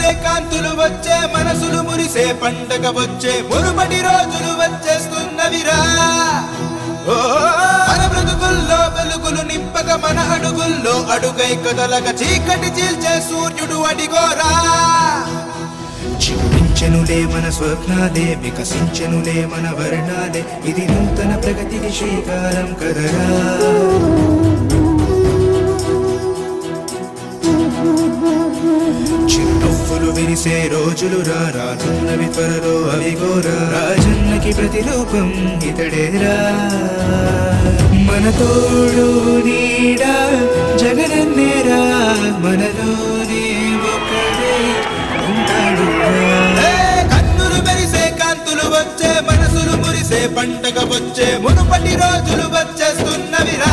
మెరిసే కాంతులు వచ్చే మనసులు మురిసే పండగ వచ్చే మునుపటి రోజులు వచ్చేస్తున్నవిరా ఓ మన బ్రతుకుల్లో వెలుగులు నింపక మన అడుగుల్లో అడుగై కదలక చీకటి చీల్చే సూర్యుడు అడిగోరా చిగురించెనులే మన స్వప్నాలే వికసించెనులే మన వర్ణాలే ఇది నూతన ప్రగతికి శ్రీకారం కదరా చిరునవ్వులు విరిసే రోజులు రా రానున్నవి త్వరలో అవి గోరా రాజన్నకి ప్రతిరూపం ఇతడేరా మన తోడు నీడా జగనన్నేరా మనలోనే ఒకడే ఉంటాడు కన్నులు మెరిసే కాంతులు వచ్చే మనసులు మురిసే పంటగ వచ్చే మునుపటి రోజులు వచ్చేస్తున్నవిరా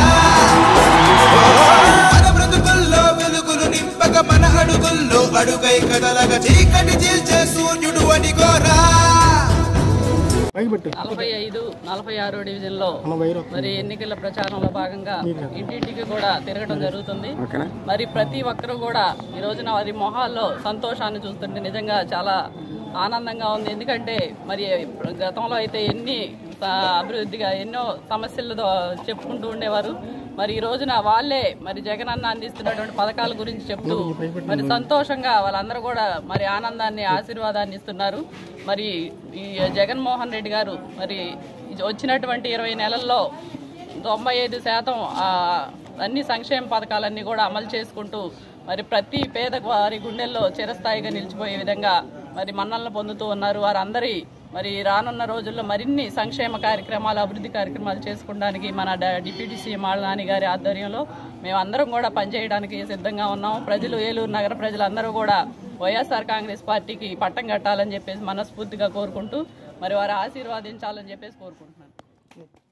మన బ్రతుకుల్లో వెలుగులు నింపక మన అడుగుల్లో అడుగై కదలగ చీకటి చీల్చే సూర్యుడు అడిగోరా పైకి పెట్టు నలభై ఐదు నలభై ఆరో డివిజన్లో మన వైరు మరి ఎన్నికల ప్రచారంలో భాగంగా ఇంటింటికి కూడా తిరగడం జరుగుతుంది మరి ప్రతి ఒక్కరూ కూడా ఈ రోజున వారి మొహాల్లో సంతోషాన్ని చూస్తుంటే నిజంగా చాలా ఆనందంగా ఉంది ఎందుకంటే మరి గతంలో అయితే ఎన్ని ఆ, అభివృద్ధిగా ఎన్నో సమస్యలతో చెప్పుకుంటూ ఉండేవారు మరి ఈ రోజున వాళ్ళే మరి జగనన్న అందిస్తున్నటువంటి పథకాల గురించి చెప్తూ మరి సంతోషంగా వాళ్ళందరూ కూడా మరి ఆనందాన్ని ఆశీర్వాదాన్ని ఇస్తున్నారు మరి ఈ జగన్మోహన్ రెడ్డి గారు మరి వచ్చినటువంటి ఇరవై నెలల్లో తొంభై ఐదు శాతం ఆ, అన్ని సంక్షేమ పథకాలన్నీ కూడా అమలు చేసుకుంటూ మరి ప్రతి పేద వారి గుండెల్లో చిరస్థాయిగా నిలిచిపోయే విధంగా మరి మన్నలను పొందుతూ ఉన్నారు వారందరి మరి రానున్న రోజుల్లో మరిన్ని సంక్షేమ కార్యక్రమాలు అభివృద్ధి కార్యక్రమాలు చేసుకోవడానికి మన డ- డిప్యూటీ సీఎం ఆళ్ళనాని గారి ఆధ్వర్యంలో మేమందరం కూడా పనిచేయడానికి సిద్ధంగా ఉన్నాం ప్రజలు ఏలూరు నగర ప్రజలందరూ కూడా వైఎస్ఆర్ కాంగ్రెస్ పార్టీకి పట్టం కట్టాలని చెప్పేసి మనస్ఫూర్తిగా కోరుకుంటూ మరి వారు ఆశీర్వాదించాలని చెప్పేసి కోరుకుంటున్నాను